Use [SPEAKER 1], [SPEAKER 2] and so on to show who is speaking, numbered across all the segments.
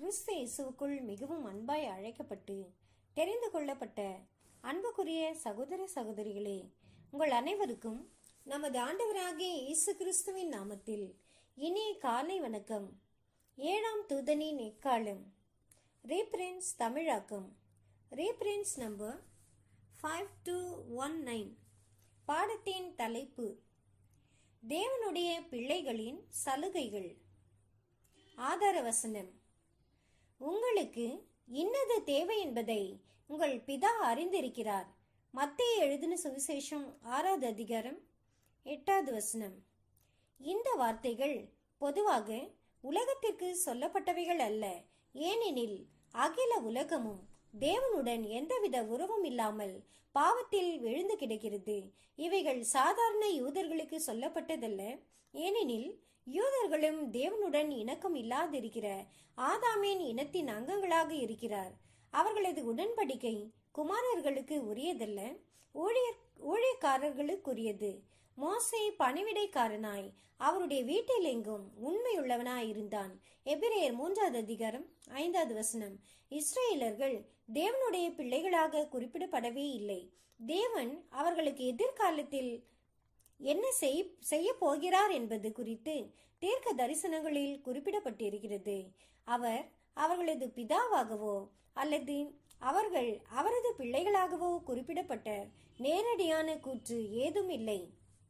[SPEAKER 1] கிறிஸ்து இயேசுவுக்குள் மிகவும் அன்பாய் அழைக்கப்பட்டு தெரிந்து கொள்ளப்பட்ட அன்புக்குரிய சகோதர சகோதரிகளே உங்கள் அனைவருக்கும் நமது ஆண்டவராகிய இயேசு கிறிஸ்துவின் நாமத்தில் இனிய காலை வணக்கம் ஏழாம் தூதனின் எக்காலம் ரீப்ரின்ஸ் தமிழாக்கம் reprints number five two one nine பாடத்தின் தலைப்பு தேவனுடைய பிள்ளைகளின் சலுகைகள் ஆதார வசனம் உங்களுக்கு இன்னது தேவை என்பதை உங்கள் பிதா அறிந்திருக்கிறார் மத்திய எழுதின சுவிசேஷம் ஆறாவது அதிகாரம் எட்டாவது வசனம் இந்த வார்த்தைகள் பொதுவாக உலகத்திற்கு சொல்லப்பட்டவைகள் அல்ல ஏனெனில் அகில உலகமும் தேவனுடன் எந்தவித உறவும் இல்லாமல் பாவத்தில் விழுந்து கிடக்கிறது இவைகள் சாதாரண யூதர்களுக்கு சொல்லப்பட்டதல்ல ஏனெனில் யூதர்களும் தேவனுடன் இணக்கம் இல்லாதிருக்கிற ஆதாமின் இனத்தின் அங்கங்களாக இருக்கிறார் அவர்களது உடன்படிக்கை குமாரர்களுக்கு உரியதல்ல ஊழியர் ஊழியக்காரர்களுக்குரியது மோசே பணிவிடைக்காரனாய் அவருடைய வீட்டில் எங்கும் உண்மையுள்ளவனாய் இருந்தான் எபிரேயர் மூன்றாவது அதிகாரம் ஐந்தாவது வசனம் இஸ்ரேலர்கள் தேவனுடைய பிள்ளைகளாக குறிப்பிடப்படவே இல்லை தேவன் அவர்களுக்கு எதிர்காலத்தில் என்ன செய் செய்ய போகிறார் என்பது குறித்து தீர்க்க தரிசனங்களில் குறிப்பிடப்பட்டிருக்கிறது அவர் அவர்களது பிதாவாகவோ அல்லது அவர்கள் அவரது பிள்ளைகளாகவோ குறிப்பிடப்பட்ட நேரடியான கூற்று ஏதும் இல்லை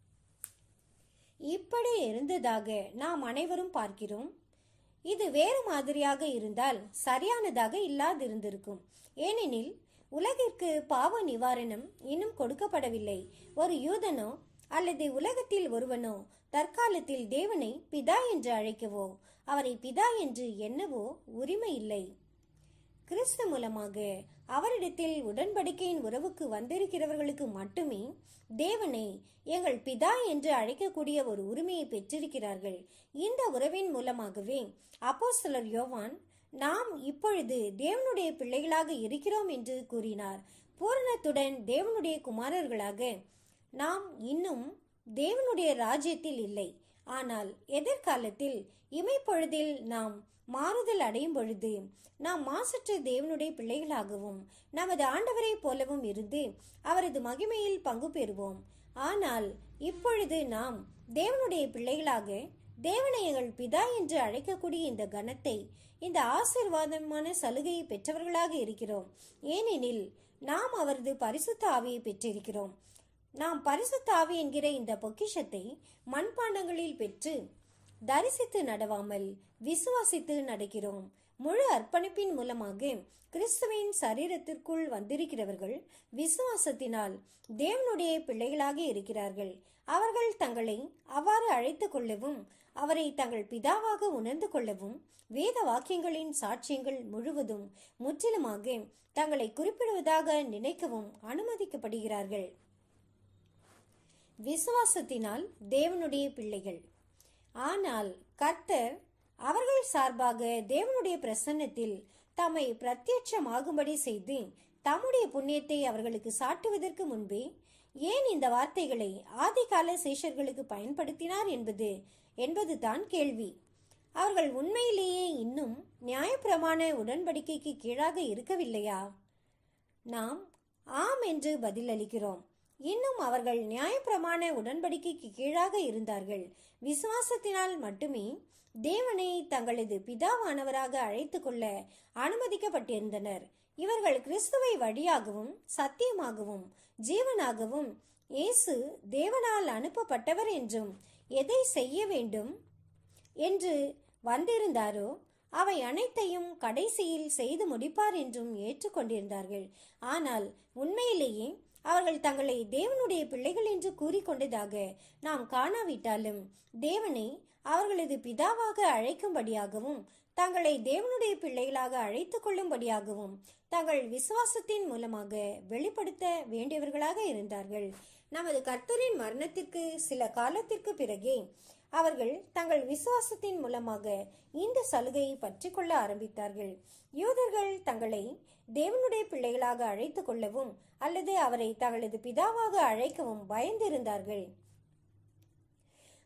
[SPEAKER 1] இப்படி இருந்ததாக நாம் அனைவரும் பார்க்கிறோம் இது வேறு மாதிரியாக இருந்தால் சரியானதாக இல்லாதிருந்திருக்கும் ஏனெனில் உலகிற்கு பாவ நிவாரணம் இன்னும் கொடுக்கப்படவில்லை ஒரு யூதனோ அல்லது உலகத்தில் ஒருவனோ தற்காலத்தில் தேவனை பிதா என்று அழைக்கவோ அவரை பிதா என்று எண்ணவோ உரிமை இல்லை கிறிஸ்து மூலமாக அவரிடத்தில் உடன்படிக்கையின் உறவுக்கு வந்திருக்கிறவர்களுக்கு மட்டுமே தேவனை எங்கள் பிதா என்று அழைக்கக்கூடிய ஒரு உரிமையை பெற்றிருக்கிறார்கள் இந்த உறவின் மூலமாகவே அப்போஸ்தலர் யோவான் நாம் இப்பொழுது தேவனுடைய பிள்ளைகளாக இருக்கிறோம் என்று கூறினார் பூரணத்துடன் தேவனுடைய குமாரர்களாக நாம் இன்னும் தேவனுடைய ராஜ்யத்தில் இல்லை ஆனால் எதிர்காலத்தில் இமைப்பொழுதில் நாம் மாறுதல் அடையும் பொழுது நாம் மாசற்ற தேவனுடைய பிள்ளைகளாகவும் நமது ஆண்டவரை போலவும் இருந்து அவரது மகிமையில் பங்கு பெறுவோம் ஆனால் இப்பொழுது நாம் தேவனுடைய பிள்ளைகளாக தேவனை எங்கள் பிதா என்று அழைக்கக்கூடிய இந்த கணத்தை இந்த ஆசிர்வாதமான சலுகையை பெற்றவர்களாக இருக்கிறோம் ஏனெனில் நாம் அவரது பரிசுத்த ஆவியை பெற்றிருக்கிறோம் நாம் பரிசுத்த ஆவி என்கிற இந்த பொக்கிஷத்தை மண்பாண்டங்களில் பெற்று தரிசித்து நடவாமல் விசுவாசித்து நடக்கிறோம் முழு அர்ப்பணிப்பின் மூலமாக கிறிஸ்துவின் சரீரத்திற்குள் வந்திருக்கிறவர்கள் விசுவாசத்தினால் தேவனுடைய பிள்ளைகளாக இருக்கிறார்கள் அவர்கள் தங்களை அவ்வாறு அழைத்துக் கொள்ளவும் அவரை தங்கள் பிதாவாக உணர்ந்து கொள்ளவும் வேத வாக்கியங்களின் சாட்சியங்கள் முழுவதும் முற்றிலுமாக தங்களை குறிப்பிடுவதாக நினைக்கவும் அனுமதிக்கப்படுகிறார்கள் விசுவாசத்தினால் தேவனுடைய பிள்ளைகள் ஆனால் கர்த்தர் அவர்கள் சார்பாக தேவனுடைய பிரசன்னத்தில் தம்மை பிரத்யட்சமாகும்படி செய்து தம்முடைய புண்ணியத்தை அவர்களுக்கு சாட்டுவதற்கு முன்பே ஏன் இந்த வார்த்தைகளை ஆதிகால சேஷர்களுக்கு பயன்படுத்தினார் என்பது என்பதுதான் கேள்வி அவர்கள் உண்மையிலேயே இன்னும் நியாயப்பிரமாண உடன்படிக்கைக்கு கீழாக இருக்கவில்லையா நாம் ஆம் என்று பதிலளிக்கிறோம் இன்னும் அவர்கள் நியாயப்பிரமாண உடன்படிக்கைக்கு கீழாக இருந்தார்கள் விசுவாசத்தினால் மட்டுமே தேவனை தங்களது பிதாவானவராக அழைத்து கொள்ள அனுமதிக்கப்பட்டிருந்தனர் இவர்கள் கிறிஸ்துவை வழியாகவும் சத்தியமாகவும் ஜீவனாகவும் இயேசு தேவனால் அனுப்பப்பட்டவர் என்றும் எதை செய்ய வேண்டும் என்று வந்திருந்தாரோ அவை அனைத்தையும் கடைசியில் செய்து முடிப்பார் என்றும் ஏற்றுக்கொண்டிருந்தார்கள் ஆனால் உண்மையிலேயே அவர்கள் தங்களை தேவனுடைய பிள்ளைகள் என்று கூறிக்கொண்டதாக நாம் காணாவிட்டாலும் தேவனை அவர்களது பிதாவாக அழைக்கும்படியாகவும் தங்களை தேவனுடைய பிள்ளைகளாக அழைத்துக் கொள்ளும்படியாகவும் தங்கள் விசுவாசத்தின் மூலமாக வெளிப்படுத்த வேண்டியவர்களாக இருந்தார்கள் நமது கர்த்தரின் மரணத்திற்கு சில காலத்திற்கு பிறகே அவர்கள் தங்கள் விசுவாசத்தின் மூலமாக இந்த சலுகையை பற்றி கொள்ள ஆரம்பித்தார்கள் யூதர்கள் தங்களை தேவனுடைய பிள்ளைகளாக அழைத்துக் கொள்ளவும் அல்லது அவரை தங்களது பிதாவாக அழைக்கவும் பயந்திருந்தார்கள்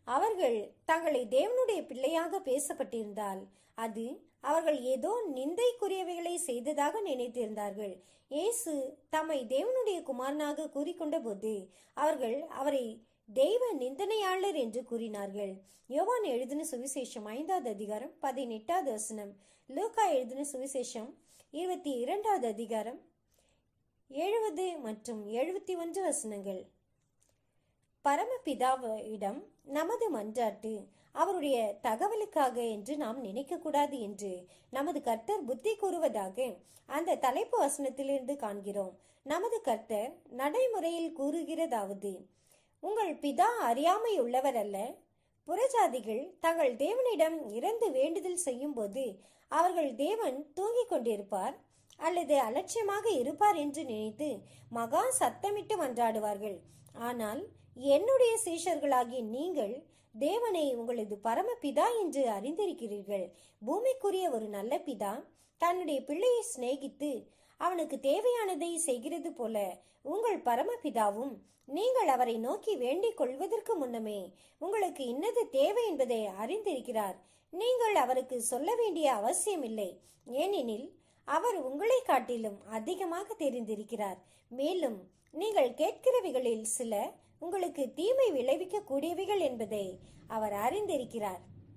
[SPEAKER 1] அவர்கள் தங்களை தேவனுடைய பிள்ளையாக பேசப்பட்டிருந்தால் அது அவர்கள் ஏதோ நிந்தைக்குரியவைகளை செய்ததாக நினைத்திருந்தார்கள் இயேசு தம்மை தேவனுடைய குமாரனாக கூறிக்கொண்ட போது அவர்கள் அவரை தெய்வ நிந்தனையாளர் என்று கூறினார்கள் யோவான் எழுதின சுவிசேஷம் ஐந்தாவது அதிகாரம் பதினெட்டாவது வசனம் லூக்கா எழுதின சுவிசேஷம் இருபத்தி இரண்டாவது அதிகாரம் எழுபது மற்றும் எழுபத்தி ஒன்று வசனங்கள் பரமபிதாவிடம் நமது மன்றாட்டு அவருடைய தகவலுக்காக என்று நாம் நினைக்கக்கூடாது என்று நமது கர்த்தர் புத்தி கூறுவதாக அந்த தலைப்பு வசனத்திலிருந்து காண்கிறோம் நமது கர்த்தர் நடைமுறையில் கூறுகிறதாவது உங்கள் பிதா அறியாமை உள்ளவர் அல்ல புறஜாதிகள் தங்கள் தேவனிடம் இறந்து வேண்டுதல் செய்யும் போது அவர்கள் தேவன் தூங்கிக் கொண்டிருப்பார் அல்லது அலட்சியமாக இருப்பார் என்று நினைத்து மகா சத்தமிட்டு மன்றாடுவார்கள் ஆனால் என்னுடைய சீஷர்களாகிய நீங்கள் தேவனை உங்களது பரமபிதா என்று அறிந்திருக்கிறீர்கள் பூமிக்குரிய ஒரு நல்ல பிதா தன்னுடைய பிள்ளையை சிநேகித்து அவனுக்கு தேவையானதை செய்கிறது போல உங்கள் பரமபிதாவும் நீங்கள் அவரை நோக்கி வேண்டிக் கொள்வதற்கு முன்னமே உங்களுக்கு இன்னது தேவை என்பதை அறிந்திருக்கிறார் நீங்கள் அவருக்கு சொல்ல வேண்டிய அவசியமில்லை ஏனெனில் அவர் உங்களை காட்டிலும் அதிகமாக தெரிந்திருக்கிறார் மேலும் நீங்கள் கேட்கிறவைகளில் சில உங்களுக்கு தீமை விளைவிக்க கூடியவைகள் என்பதை அவர் அறிந்திருக்கிறார்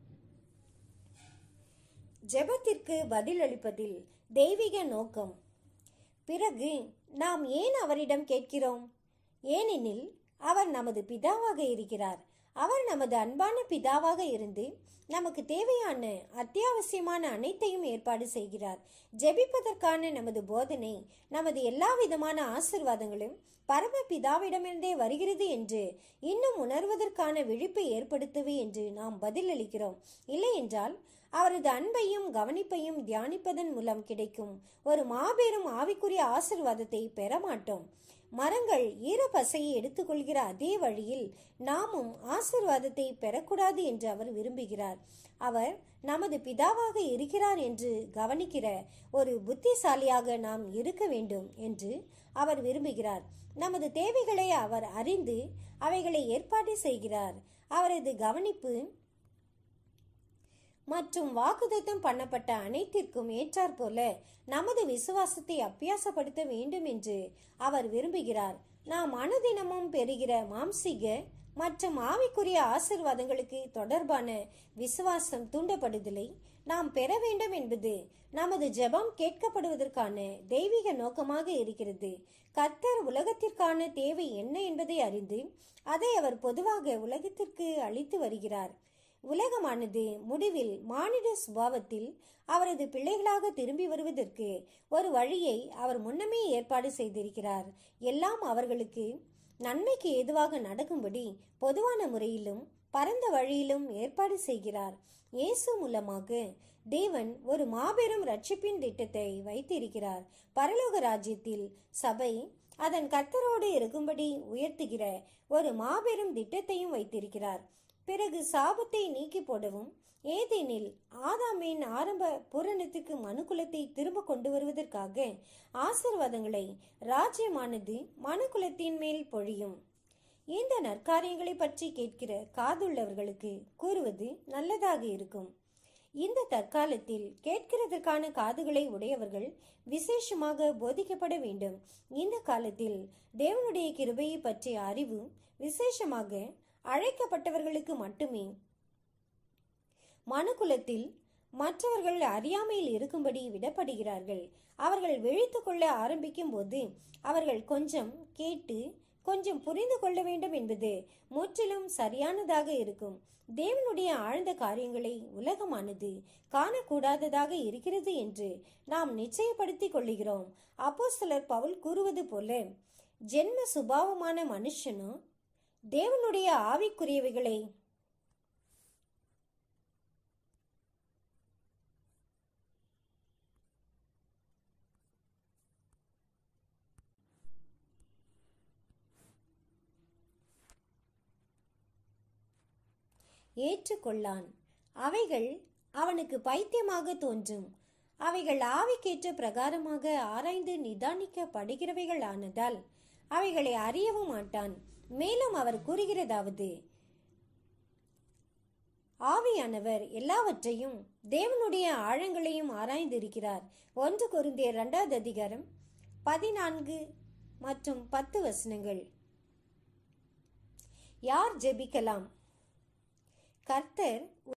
[SPEAKER 1] ஜெபத்திற்கு பதிலளிப்பதில் தெய்வீக நோக்கம் பிறகு நாம் ஏன் அவரிடம் கேட்கிறோம் ஏனெனில் அவர் நமது பிதாவாக இருக்கிறார் அவர் நமது அன்பான பிதாவாக இருந்து நமக்கு தேவையான அத்தியாவசியமான அனைத்தையும் ஏற்பாடு செய்கிறார் ஜெபிப்பதற்கான நமது போதனை நமது எல்லா விதமான ஆசிர்வாதங்களும் பரம பிதாவிடமிருந்தே வருகிறது என்று இன்னும் உணர்வதற்கான விழிப்பை ஏற்படுத்துவே என்று நாம் பதிலளிக்கிறோம் இல்லை என்றால் அவரது அன்பையும் கவனிப்பையும் தியானிப்பதன் மூலம் கிடைக்கும் ஒரு மாபெரும் ஆவிக்குரிய ஆசிர்வாதத்தை பெற மாட்டோம் மரங்கள் ஈரப்பசையை எடுத்துக்கொள்கிற அதே வழியில் நாமும் ஆசிர்வாதத்தை பெறக்கூடாது என்று அவர் விரும்புகிறார் அவர் நமது பிதாவாக இருக்கிறார் என்று கவனிக்கிற ஒரு புத்திசாலியாக நாம் இருக்க வேண்டும் என்று அவர் விரும்புகிறார் நமது தேவைகளை அவர் அறிந்து அவைகளை ஏற்பாடு செய்கிறார் அவரது கவனிப்பு மற்றும் வாக்குதத்தம் பண்ணப்பட்ட அனைத்திற்கும் ஏற்றாற்போல நமது விசுவாசத்தை அப்பியாசப்படுத்த வேண்டும் என்று அவர் விரும்புகிறார் நாம் அனுதினமும் பெறுகிற மாம்சீக மற்றும் ஆவிக்குரிய ஆசிர்வாதங்களுக்கு தொடர்பான விசுவாசம் தூண்டப்படுதலை நாம் பெற வேண்டும் என்பது நமது ஜெபம் கேட்கப்படுவதற்கான தெய்வீக நோக்கமாக இருக்கிறது கர்த்தர் உலகத்திற்கான தேவை என்ன என்பதை அறிந்து அதை அவர் பொதுவாக உலகத்திற்கு அளித்து வருகிறார் உலகமானது முடிவில் மானிட சுபாவத்தில் அவரது பிள்ளைகளாக திரும்பி வருவதற்கு ஒரு வழியை அவர் முன்னமே ஏற்பாடு செய்திருக்கிறார் எல்லாம் அவர்களுக்கு நன்மைக்கு ஏதுவாக நடக்கும்படி பொதுவான முறையிலும் பரந்த வழியிலும் ஏற்பாடு செய்கிறார் இயேசு மூலமாக தேவன் ஒரு மாபெரும் ரட்சிப்பின் திட்டத்தை வைத்திருக்கிறார் பரலோக ராஜ்யத்தில் சபை அதன் கர்த்தரோடு இருக்கும்படி உயர்த்துகிற ஒரு மாபெரும் திட்டத்தையும் வைத்திருக்கிறார் பிறகு சாபத்தை நீக்கி போடவும் ஏதேனில் ஆதாமின் ஆரம்ப பூரணத்துக்கு மனுக்குலத்தை திரும்ப கொண்டு வருவதற்காக ஆசிர்வாதங்களை ராஜ்யமானது மனுக்குலத்தின் மேல் பொழியும் இந்த நற்காரியங்களை பற்றி கேட்கிற காதுள்ளவர்களுக்கு கூறுவது நல்லதாக இருக்கும் இந்த தற்காலத்தில் கேட்கிறதற்கான காதுகளை உடையவர்கள் விசேஷமாக போதிக்கப்பட வேண்டும் இந்த காலத்தில் தேவனுடைய கிருபையை பற்றிய அறிவு விசேஷமாக அழைக்கப்பட்டவர்களுக்கு மட்டுமே மனுக்குலத்தில் மற்றவர்கள் அறியாமையில் இருக்கும்படி விடப்படுகிறார்கள் அவர்கள் விழித்து கொள்ள ஆரம்பிக்கும் போது அவர்கள் கொஞ்சம் கேட்டு கொஞ்சம் புரிந்து கொள்ள வேண்டும் என்பது முற்றிலும் சரியானதாக இருக்கும் தேவனுடைய ஆழ்ந்த காரியங்களை உலகமானது காணக்கூடாததாக இருக்கிறது என்று நாம் நிச்சயப்படுத்திக் கொள்ளுகிறோம் அப்போ சிலர் பவுல் கூறுவது போல ஜென்ம சுபாவமான மனுஷனோ தேவனுடைய ஆவிக்குரியவைகளை ஏற்றுக்கொள்ளான் அவைகள் அவனுக்கு பைத்தியமாக தோன்றும் அவைகள் ஆவிக்கேற்ற பிரகாரமாக ஆராய்ந்து நிதானிக்கப்படுகிறவைகள் ஆனதால் அவைகளை அறியவும் மாட்டான் மேலும் அவர் கூறுகிறதாவது ஆவியானவர் எல்லாவற்றையும் தேவனுடைய ஆழங்களையும் ஆராய்ந்திருக்கிறார் ஒன்று கொரிந்தியர் இரண்டாவது அதிகாரம் பதினான்கு மற்றும் பத்து வசனங்கள் யார் ஜெபிக்கலாம் கர்த்தர்